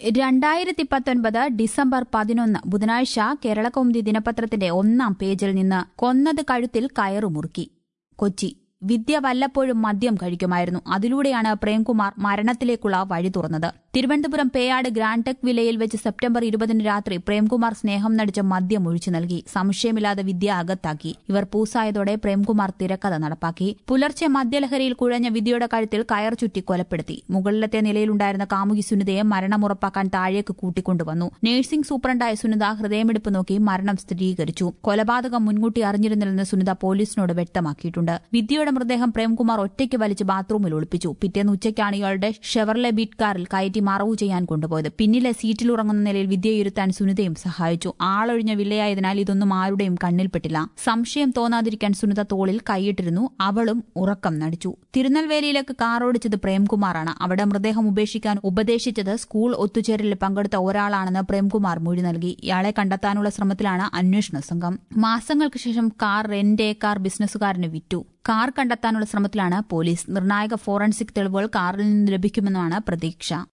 രണ്ടായിരത്തി പത്തൊൻപത് ഡിസംബർ പതിനൊന്ന് ബുധനാഴ്ച കേരളകൗമുദി ദിനപത്രത്തിന്റെ ഒന്നാം പേജിൽ നിന്ന് കൊന്നത് കഴുത്തിൽ കയറുമുറുക്കി കൊച്ചി വിദ്യ വല്ലപ്പോഴും മദ്യം കഴിക്കുമായിരുന്നു അതിലൂടെയാണ് പ്രേംകുമാർ മരണത്തിലേക്കുള്ള വഴി തുറന്നത് തിരുവനന്തപുരം പേയാട് ഗ്രാൻഡ് ടെക് വിലയിൽ വെച്ച് സെപ്റ്റംബർ ഇരുപതിന് രാത്രി പ്രേംകുമാർ സ്നേഹം നടിച്ച മദ്യം ഒഴിച്ചു നൽകി സംശയമില്ലാതെ വിദ്യ അകത്താക്കി ഇവർ പൂസായതോടെ പ്രേംകുമാർ തിരക്കഥ നടപ്പാക്കി പുലർച്ചെ മദ്യലഹരിയിൽ കുഴഞ്ഞ വിദ്യയുടെ കഴുത്തിൽ കയർ ചുറ്റി കൊലപ്പെടുത്തി മുകളിലത്തെ നിലയിലുണ്ടായിരുന്ന കാമുകി സുനിതയെ മരണമുറപ്പാക്കാൻ താഴേക്ക് കൂട്ടിക്കൊണ്ടുവന്നു നഴ്സിംഗ് സൂപ്രണ്ടായ സുനിത ഹൃദയമിടിപ്പ് നോക്കി മരണം സ്ഥിരീകരിച്ചു കൊലപാതകം മുൻകൂട്ടി അറിഞ്ഞിരുന്നില്ലെന്ന് സുനിത പോലീസിനോട് വ്യക്തമാക്കിയിട്ടുണ്ട് വിദ്യയുടെ മൃതദേഹം പ്രേംകുമാർ ഒറ്റയ്ക്ക് വലിച്ച് ബാത്റൂമിൽ ഒളിപ്പിച്ചു പിറ്റേന്ന് ഉച്ചയ്ക്കാണ് ഇയാളുടെ ഷെവർലെ ബീറ്റ് കാറിൽ കയറ്റി മറവു ചെയ്യാൻ കൊണ്ടുപോയത് പിന്നിലെ സീറ്റിൽ ഉറങ്ങുന്ന നിലയിൽ വിദ്യയിരുത്താൻ സുനിതയും സഹായിച്ചു ആളൊഴിഞ്ഞ വില്ലയായതിനാൽ ഇതൊന്നും ആരുടെയും കണ്ണിൽപ്പെട്ടില്ല സംശയം തോന്നാതിരിക്കാൻ സുനിത തോളിൽ കൈയിട്ടിരുന്നു അവളും ഉറക്കം നടിച്ചു തിരുനെൽവേലിയിലേക്ക് കാറോടിച്ചത് പ്രേംകുമാറാണ് അവിടെ മൃതദേഹം ഉപേക്ഷിക്കാൻ ഉപദേശിച്ചത് സ്കൂൾ ഒത്തുചേരലിൽ പങ്കെടുത്ത ഒരാളാണെന്ന് പ്രേംകുമാർ മൊഴി നൽകി ഇയാളെ കണ്ടെത്താനുള്ള ശ്രമത്തിലാണ് അന്വേഷണ സംഘം മാസങ്ങൾക്ക് ശേഷം കാർ റെന്റ് കാർ ബിസിനസ്സുകാരന് വിറ്റു കാർ കണ്ടെത്താനുള്ള ശ്രമത്തിലാണ് പോലീസ് നിർണായക ഫോറൻസിക് തെളിവുകൾ കാറിൽ നിന്ന് ലഭിക്കുമെന്നാണ് പ്രതീക്ഷ